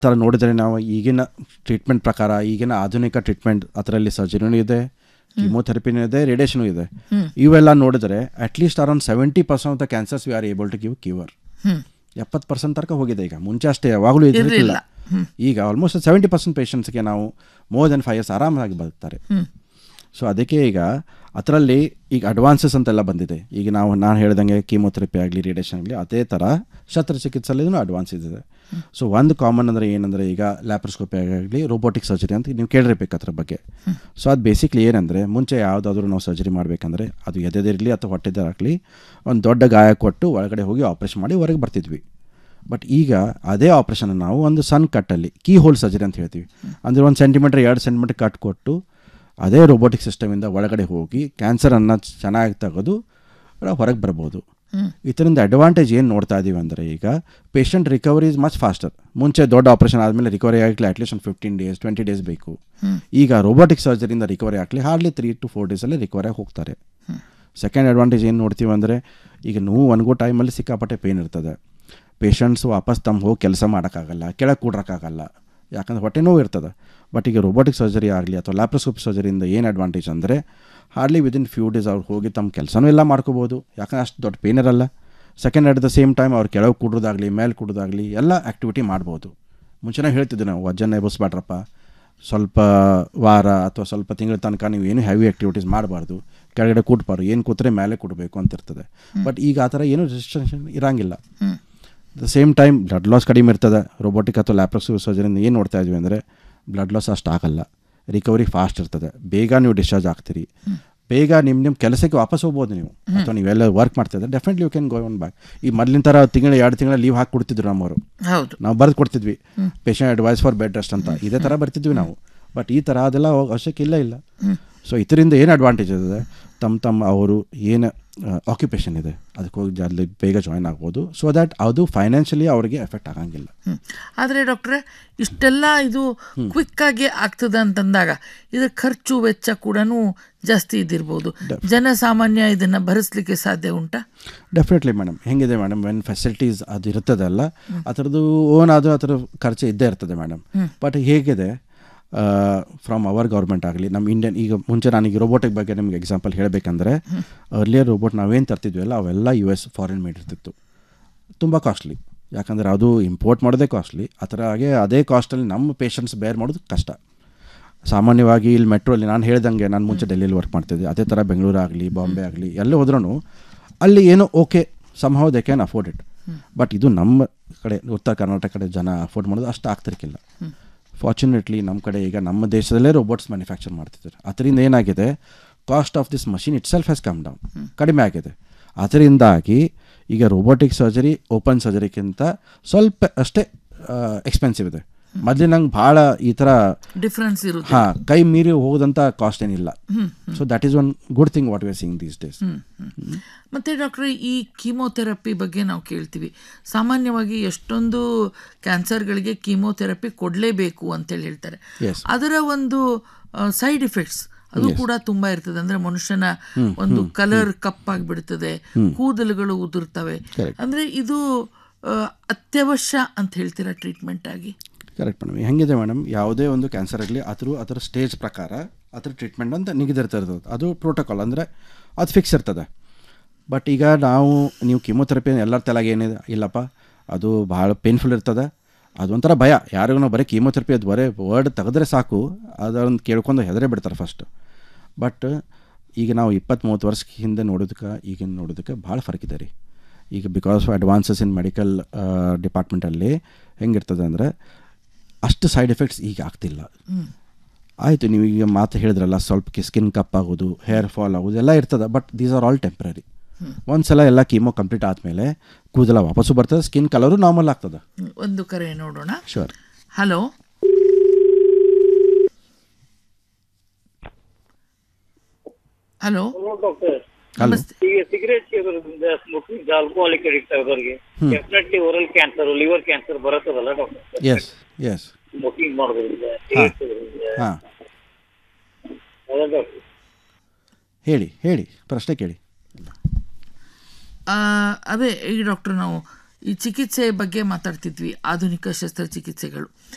ಥರ ನೋಡಿದರೆ ನಾವು ಈಗಿನ ಟ್ರೀಟ್ಮೆಂಟ್ ಪ್ರಕಾರ ಈಗಿನ ಆಧುನಿಕ ಟ್ರೀಟ್ಮೆಂಟ್ ಅದರಲ್ಲಿ ಸರ್ಜರಿನೂ ಇದೆ ಕೀಮೋಥೆರಪಿನೂ ಇದೆ ರೇಡಿಯೇಷನೂ ಇದೆ ಇವೆಲ್ಲ ನೋಡಿದರೆ at least around seventy percent of the cancers we are able to give cure hmm ಎಪ್ಪತ್ತು ಪರ್ಸೆಂಟ್ ತನಕ ಹೋಗಿದೆ ಈಗ ಮುಂಚೆ ಅಷ್ಟೇ ಯಾವಾಗಲೂ ಇದ್ದಿರಲಿಲ್ಲ ಈಗ ಆಲ್ಮೋಸ್ಟ್ ಸೆವೆಂಟಿ ಪರ್ಸೆಂಟ್ ಪೇಷಂಟ್ಸ್ಗೆ ನಾವು ಮೋರ್ ದೆನ್ ಫೈವ್ ಇಯರ್ಸ್ ಆರಾಮಾಗಿ ಬದುಕ್ತಾರೆ ಹ್ಮ್ ಸೊ ಅದಕ್ಕೆ ಈಗ ಅದರಲ್ಲಿ ಈಗ ಅಡ್ವಾನ್ಸಸ್ ಅಂತೆಲ್ಲ ಬಂದಿದೆ ಈಗ ನಾವು ನಾನು ಹೇಳ್ದಂಗೆ ಕೀಮೋಥೆರಪಿ ಆಗಲಿ ರೇಡಿಯೇಷನ್ ಆಗಲಿ ಅದೇ ಥರ ಶಸ್ತ್ರಚಿಕಿತ್ಸೆಯಲ್ಲೂ ಅಡ್ವಾನ್ಸ್ ಇದೆ ಸೊ ಒಂದು ಕಾಮನ್ ಅಂದರೆ ಏನಂದರೆ ಈಗ ಲ್ಯಾಪ್ರೋಸ್ಕೋಪಿ ಆಗಲಿ ರೋಬೋಟಿಕ್ ಸರ್ಜರಿ ಅಂತ ನೀವು ಕೇಳಿರ್ಬೇಕು ಅದ್ರ ಬಗ್ಗೆ ಸೊ ಅದು ಬೇಸಿಕ್ಲಿ ಏನಂದರೆ ಮುಂಚೆ ಯಾವುದಾದ್ರೂ ನಾವು ಸರ್ಜರಿ ಮಾಡಬೇಕಂದ್ರೆ ಅದು ಎದೆದಿರಲಿ ಅಥವಾ ಹೊಟ್ಟೆದಾಗಲಿ ಒಂದು ದೊಡ್ಡ ಗಾಯ ಕೊಟ್ಟು ಒಳಗಡೆ ಹೋಗಿ ಆಪ್ರೇಷನ್ ಮಾಡಿ ಹೊರಗೆ ಬರ್ತಿದ್ವಿ ಬಟ್ ಈಗ ಅದೇ ಆಪ್ರೇಷನ್ ನಾವು ಒಂದು ಸಣ್ಣ ಕಟ್ಟಲ್ಲಿ ಕೀ ಹೋಲ್ ಸರ್ಜರಿ ಅಂತ ಹೇಳ್ತೀವಿ ಅಂದರೆ ಒಂದು ಸೆಂಟಿಮೀಟ್ರ್ ಎರಡು ಸೆಂಟಿಮೀಟ್ರ್ ಕಟ್ ಕೊಟ್ಟು ಅದೇ ರೋಬೋಟಿಕ್ ಸಿಸ್ಟಮಿಂದ ಒಳಗಡೆ ಹೋಗಿ ಕ್ಯಾನ್ಸರನ್ನು ಚೆನ್ನಾಗಿ ತೆಗೆದು ಹೊರಗೆ ಬರ್ಬೋದು ಇದರಿಂದ ಅಡ್ವಾಂಟೇಜ್ ಏನು ನೋಡ್ತಾ ಇದ್ದೀವಿ ಅಂದರೆ ಈಗ patient recovery is much faster ಮುಂಚೆ ದೊಡ್ಡ ಆಪ್ರೇಷನ್ ಆದಮೇಲೆ ರಿಕವರಿ ಆಗಲಿ ಅಟ್ಲೀಸ್ಟ್ ಒಂದು ಫಿಫ್ಟೀನ್ ಡೇಸ್ ಟ್ವೆಂಟಿ ಡೇಸ್ ಬೇಕು ಈಗ ರೋಬೋಟಿಕ್ ಸರ್ಜರಿಯಿಂದ ರಿಕವರಿ ಆಗಲಿ ಹಾರ್ಡ್ಲಿ ತ್ರೀ ಟು ಫೋರ್ ಡೇಸಲ್ಲಿ ರಿಕವರಿ ಆಗಿ ಹೋಗ್ತಾರೆ ಸೆಕೆಂಡ್ ಅಡ್ವಾಂಟೇಜ್ ಏನು ನೋಡ್ತೀವಿ ಅಂದರೆ ಈಗ ನೋವು ಒನ್ಗೋ ಟೈಮಲ್ಲಿ ಸಿಕ್ಕಾಪಟ್ಟೆ ಪೇನ್ ಇರ್ತದೆ ಪೇಷಂಟ್ಸ್ ವಾಪಸ್ ತಮ್ಮ ಹೋಗಿ ಕೆಲಸ ಮಾಡೋಕ್ಕಾಗಲ್ಲ ಕೆಳಗೆ ಕೂಡ್ರಕ್ಕಾಗಲ್ಲ ಯಾಕಂದ್ರೆ ಹೊಟ್ಟೆ ನೋವು ಇರ್ತದೆ ಬಟ್ ಈಗ ರೋಬೋಟಿಕ್ ಸರ್ಜರಿ ಆಗಲಿ ಅಥವಾ ಲ್ಯಾಪ್ರೋಸ್ಕೋಪಿ ಸರ್ಜರಿಯಿಂದ ಏನು ಅಡ್ವಾಂಟೇಜ್ ಅಂದರೆ ಹಾರ್ಡ್ಲಿ ವಿದಿನ್ ಫ್ಯೂ ಡೇಸ್ ಅವ್ರು ಹೋಗಿ ತಮ್ಮ ಕೆಲಸನೂ ಎಲ್ಲ ಮಾಡ್ಕೋಬೋದು ಯಾಕಂದ್ರೆ ಅಷ್ಟು ದೊಡ್ಡ ಪೇನ್ ಇರಲ್ಲ second at the same time ಅವ್ರು ಕೆಳಗೆ ಕೂಡೋದಾಗಲಿ ಮೇಲೆ ಕೂಡೋದಾಗಲಿ ಎಲ್ಲ ಆ್ಯಕ್ಟಿವಿಟಿ ಮಾಡ್ಬೋದು ಮುಂಚೆನೇ ಹೇಳ್ತಿದ್ದೆ ನಾವು ವಜ್ಜನ ಎಬ್ಬಿಸ್ಬೇಡ್ರಪ್ಪ ಸ್ವಲ್ಪ ವಾರ ಅಥವಾ ಸ್ವಲ್ಪ ತಿಂಗಳ ತನಕ ನೀವು ಏನು ಹೆವಿ ಆ್ಯಕ್ಟಿವಿಟೀಸ್ ಮಾಡಬಾರ್ದು ಕೆಳಗಡೆ ಕೂಟ್ಬಾರ್ದು ಏನು ಕೂತ್ರೆ ಮೇಲೆ ಕೂಡಬೇಕು ಅಂತ ಇರ್ತದೆ ಬಟ್ ಈಗ ಆ ಥರ ಏನೂ ರೆಸ್ಟ್ರಿಕ್ಷನ್ ಇರಂಗಿಲ್ಲ the same time blood loss ಕಡಿಮೆ ಇರ್ತದೆ ರೋಬೋಟಿಕ್ ಅಥವಾ ಲ್ಯಾಪ್ರೋಸ್ಕೋಪಿ ಸರ್ಜರಿಯಿಂದ ಏನು ನೋಡ್ತಾ ಇದ್ವಿ ಅಂದರೆ ಬ್ಲಡ್ ಲಾಸ್ ಅಷ್ಟು ಆಗಲ್ಲ ರಿಕವರಿ ಫಾಸ್ಟ್ ಇರ್ತದೆ ಬೇಗ ನೀವು ಡಿಸ್ಚಾರ್ಜ್ ಆಗ್ತೀರಿ ಬೇಗ ನಿಮ್ಮ ನಿಮ್ಮ ಕೆಲಸಕ್ಕೆ ವಾಪಸ್ ಹೋಗ್ಬೋದು ನೀವು ಅಥವಾ ನೀವೆಲ್ಲ ವರ್ಕ್ ಮಾಡ್ತಿದ್ರೆ definitely you can go on back ಈ ಮೊದಲಿನ ಥರ ತಿಂಗಳ ಎರಡು ತಿಂಗಳ ಲೀವ್ ಹಾಕಿ ಕೊಡ್ತಿದ್ರು ನಮ್ಮವರು ಹೌದು ನಾವು ಬರೆದು ಕೊಡ್ತಿದ್ವಿ patient advise for bed rest ಅಂತ ಇದೇ ಥರ ಬರ್ತಿದ್ವಿ ನಾವು ಬಟ್ ಈ ಥರ ಅದೆಲ್ಲ ಅವಶ್ಯಕ ಇಲ್ಲ ಇಲ್ಲ ಸೊ ಇದರಿಂದ ಏನು ಅಡ್ವಾಂಟೇಜ್ ಇದೆ ತಮ್ಮ ತಮ್ಮ ಅವರು ಏನು ಆಕ್ಯುಪೇಷನ್ ಇದೆ ಅದಕ್ಕೆ ಹೋಗಿ ಅಲ್ಲಿ ಬೇಗ ಜಾಯ್ನ್ ಆಗ್ಬೋದು ಸೊ ದ್ಯಾಟ್ ಅದು ಫೈನಾನ್ಷಿಯಲಿ ಅವರಿಗೆ ಎಫೆಕ್ಟ್ ಆಗಂಗಿಲ್ಲ ಹ್ಮ್. ಆದ್ರೆ ಡಾಕ್ಟ್ರೆ ಇಷ್ಟೆಲ್ಲ ಇದು ಕ್ವಿಕ್ ಆಗಿ ಆಗ್ತದೆ ಅಂತಂದಾಗ ಇದರ ಖರ್ಚು ವೆಚ್ಚ ಕೂಡ ಜಾಸ್ತಿ ಇದ್ದಿರ್ಬೋದು ಜನಸಾಮಾನ್ಯ ಇದನ್ನ ಭರಿಸ್ಲಿಕ್ಕೆ ಸಾಧ್ಯ ಉಂಟಾ ಡೆಫಿನೆಟ್ಲಿ ಮೇಡಮ್ ಹೆಂಗಿದೆ ಮೇಡಮ್ ವೆನ್ ಫೆಸಿಲಿಟೀಸ್ ಅದು ಇರ್ತದಲ್ಲ ಅದರದ್ದು ಓನ್ ಅದು ಅದರ ಖರ್ಚು ಇದ್ದೇ ಇರ್ತದೆ ಮೇಡಮ್ ಬಟ್ ಹೇಗಿದೆ ಫ್ರಮ್ ಅವರ್ ಗೌರ್ಮೆಂಟ್ ಆಗಲಿ ನಮ್ಮ ಇಂಡಿಯನ್ ಈಗ ಮುಂಚೆ ನನಗೆ ರೋಬೋಟಿಕ್ ಬಗ್ಗೆ ನಿಮ್ಗೆ ಎಕ್ಸಾಂಪಲ್ ಹೇಳಬೇಕಂದ್ರೆ ಅರ್ಲಿಯರ್ ರೋಬೋಟ್ ನಾವೇನು ತರ್ತಿದ್ವಲ್ಲ ಅವೆಲ್ಲ ಯು ಎಸ್ ಫಾರಿನ್ ಮೇಡ್ ಇರ್ತಿತ್ತು ತುಂಬ ಕಾಸ್ಟ್ಲಿ ಯಾಕಂದರೆ ಅದು ಇಂಪೋರ್ಟ್ ಮಾಡೋದೇ ಕಾಸ್ಟ್ಲಿ ಆ ಥರ ಹಾಗೆ ಅದೇ ಕಾಸ್ಟಲ್ಲಿ ನಮ್ಮ ಪೇಷಂಟ್ಸ್ ಬೇರ್ ಮಾಡೋದು ಕಷ್ಟ ಸಾಮಾನ್ಯವಾಗಿ ಇಲ್ಲಿ ಮೆಟ್ರೋಲ್ಲಿ ನಾನು ಹೇಳ್ದಂಗೆ ನಾನು ಮುಂಚೆ ಡೆಲ್ಲಿಲಿ ವರ್ಕ್ ಮಾಡ್ತಿದ್ದೆ ಅದೇ ಥರ ಬೆಂಗಳೂರು ಆಗಲಿ ಬಾಂಬೆ ಆಗಲಿ ಎಲ್ಲೇ ಹೋದ್ರೂ ಅಲ್ಲಿ ಏನೋ okay somehow they can afford it but ಇದು ನಮ್ಮ ಕಡೆ ಉತ್ತರ ಕರ್ನಾಟಕ ಕಡೆ ಜನ ಅಫೋರ್ಡ್ ಮಾಡೋದು ಅಷ್ಟು ಆಗ್ತಿರ್ಕಿಲ್ಲ ಫಾರ್ಚುನೇಟ್ಲಿ ನಮ್ಮ ಕಡೆ ಈಗ ನಮ್ಮ ದೇಶದಲ್ಲೇ ರೋಬೋಟ್ಸ್ ಮ್ಯಾನುಫ್ಯಾಕ್ಚರ್ ಮಾಡ್ತಿದ್ದಾರೆ ಅದರಿಂದ ಏನಾಗಿದೆ cost of this machine itself has come down ಕಡಿಮೆ ಆಗಿದೆ ಅದರಿಂದಾಗಿ ಈಗ ರೋಬೋಟಿಕ್ ಸರ್ಜರಿ ಓಪನ್ ಸರ್ಜರಿಗಿಂತ ಸ್ವಲ್ಪ ಅಷ್ಟೇ ಎಕ್ಸ್ಪೆನ್ಸಿವ್ ಇದೆ ಮೊದಲಿನಂಗೆ ಭಾಳ ಈ ಥರ ಡಿಫ್ರೆನ್ಸ್ ಇರುತ್ತೆ ಹಾಂ ಕೈ ಮೀರಿ ಹೋಗೋದಂಥ ಕಾಸ್ಟ್ ಏನಿಲ್ಲ so that is one good thing what we are seeing these days ಮತ್ತೆ ಡಾಕ್ಟ್ರೆ ಈ ಕೀಮೋಥೆರಪಿ ಬಗ್ಗೆ ನಾವು ಕೇಳ್ತೀವಿ ಸಾಮಾನ್ಯವಾಗಿ ಎಷ್ಟೊಂದು ಕ್ಯಾನ್ಸರ್ಗಳಿಗೆ ಕೀಮೋಥೆರಪಿ ಕೊಡಲೇಬೇಕು ಅಂತೇಳಿ ಹೇಳ್ತಾರೆ Yes. ಅದರ ಒಂದು ಸೈಡ್ ಇಫೆಕ್ಟ್ಸ್ ಅದು ಕೂಡ ತುಂಬಾ ಇರ್ತದೆ ಅಂದ್ರೆ ಮನುಷ್ಯನ ಒಂದು ಕಲರ್ ಕಪ್ಪಾಗ್ಬಿಡ್ತದೆ ಕೂದಲುಗಳು ಉದುರ್ತವೆ ಅಂದ್ರೆ ಇದು ಆ, ಅತ್ಯವಶ್ಯ ಅಂತ ಹೇಳ್ತೀರಾ ಟ್ರೀಟ್ಮೆಂಟ್ ಆಗಿ ಕರೆಕ್ಟ್ ಮೇಡಮ್ ಹೆಂಗಿದೆ ಮೇಡಮ್ ಯಾವುದೇ ಒಂದು ಕ್ಯಾನ್ಸರ್ ಆಗಲಿ ಅದ್ರ ಅದರ ಸ್ಟೇಜ್ ಪ್ರಕಾರ ಅದ್ರ ಟ್ರೀಟ್ಮೆಂಟ್ ಅಂತ ನಿಗದಿರ್ತಿರ್ತದೆ ಅದು ಪ್ರೋಟೋಕಾಲ್ ಅಂದರೆ ಅದು ಫಿಕ್ಸ್ ಇರ್ತದೆ ಬಟ್ ಈಗ ನಾವು ನೀವು ಕಿಮೋಥೆರಪಿ ಎಲ್ಲರ ತಲೆಗೆ ಏನಿದೆ ಇಲ್ಲಪ್ಪ ಅದು ಭಾಳ ಪೇನ್ಫುಲ್ ಇರ್ತದೆ ಅದೊಂಥರ ಭಯ ಯಾರಿಗೂ ನಾವು ಬರೀ ಕೀಮೋಥೆರಪಿ ಅದು ಬರೀ ವರ್ಡ್ ತೆಗೆದ್ರೆ ಸಾಕು ಅದನ್ನು ಕೇಳ್ಕೊಂಡು ಹೆದರೇ ಬಿಡ್ತಾರೆ ಫಸ್ಟ್ ಬಟ್ ಈಗ ನಾವು ಇಪ್ಪತ್ತು ಮೂವತ್ತು ವರ್ಷ ಹಿಂದೆ ನೋಡೋದಕ್ಕೆ ಈಗಿನ ನೋಡೋದಕ್ಕೆ ಭಾಳ ಫರ್ಕ್ ಇದೆ ರೀ ಈಗ because of advances in medical ಡಿಪಾರ್ಟ್ಮೆಂಟಲ್ಲಿ ಹೆಂಗಿರ್ತದೆ ಅಂದರೆ ಅಷ್ಟು ಸೈಡ್ ಎಫೆಕ್ಟ್ಸ್ ಈಗ ಆಗ್ತಿಲ್ಲ ಆಯಿತು ನೀವು ಈಗ ಮಾತು ಹೇಳಿದ್ರಲ್ಲ ಸ್ವಲ್ಪ ಸ್ಕಿನ್ ಕಪ್ ಆಗೋದು ಹೇರ್ ಫಾಲ್ ಆಗೋದು ಎಲ್ಲ ಇರ್ತದೆ but these are all temporary ಒಂದ್ಸಲ ಎಲ್ಲ ಕೀಮೋ ಕಂಪ್ಲೀಟ್ ಆದಮೇಲೆ ಕೂದಲ ವಾಪಸ್ಸು ಬರ್ತದೆ ಸ್ಕಿನ್ ಕಲರು ನಾರ್ಮಲ್ ಆಗ್ತದೆ ಹ್ಮ್, ಒಂದು ಕರೆ ನೋಡೋಣ sure hello hello doctor hello ಈಗ ಸಿಗರೇಟ್ ಸೇದೋದ್ರಿಂದ ಸ್ಮೋಕಿಂಗ್ ಆಲ್ಕೋಹಾಲಿಕ್ ಅಡಿಕ್ಟ್ ಆಗೋರಿಗೆ definitely oral cancer liver cancer ಬರುತ್ತದಲ್ಲ ಡಾಕ್ಟರ್ ಎಸ್ ಎಸ್ ಸ್ಮೋಕಿಂಗ್ ಮಾಡೋದ್ರಿಂದ ಸಿಗರೇಟ್ ಸೇದೋದ್ರಿಂದ ಹಾಂ ಹೌದಾ ಡಾಕ್ಟರ್ ಹೇಳಿ ಹೇಳಿ ಪ್ರಶ್ನೆ ಕೇಳಿ ಆ, ಅದೇ ಈ ಡಾಕ್ಟರ್ ನಾವು ಈ ಚಿಕಿತ್ಸೆ ಬಗ್ಗೆ ಮಾತಾಡ್ತಿದ್ವಿ ಆಧುನಿಕ ಶಸ್ತ್ರಚಿಕಿತ್ಸೆಗಳು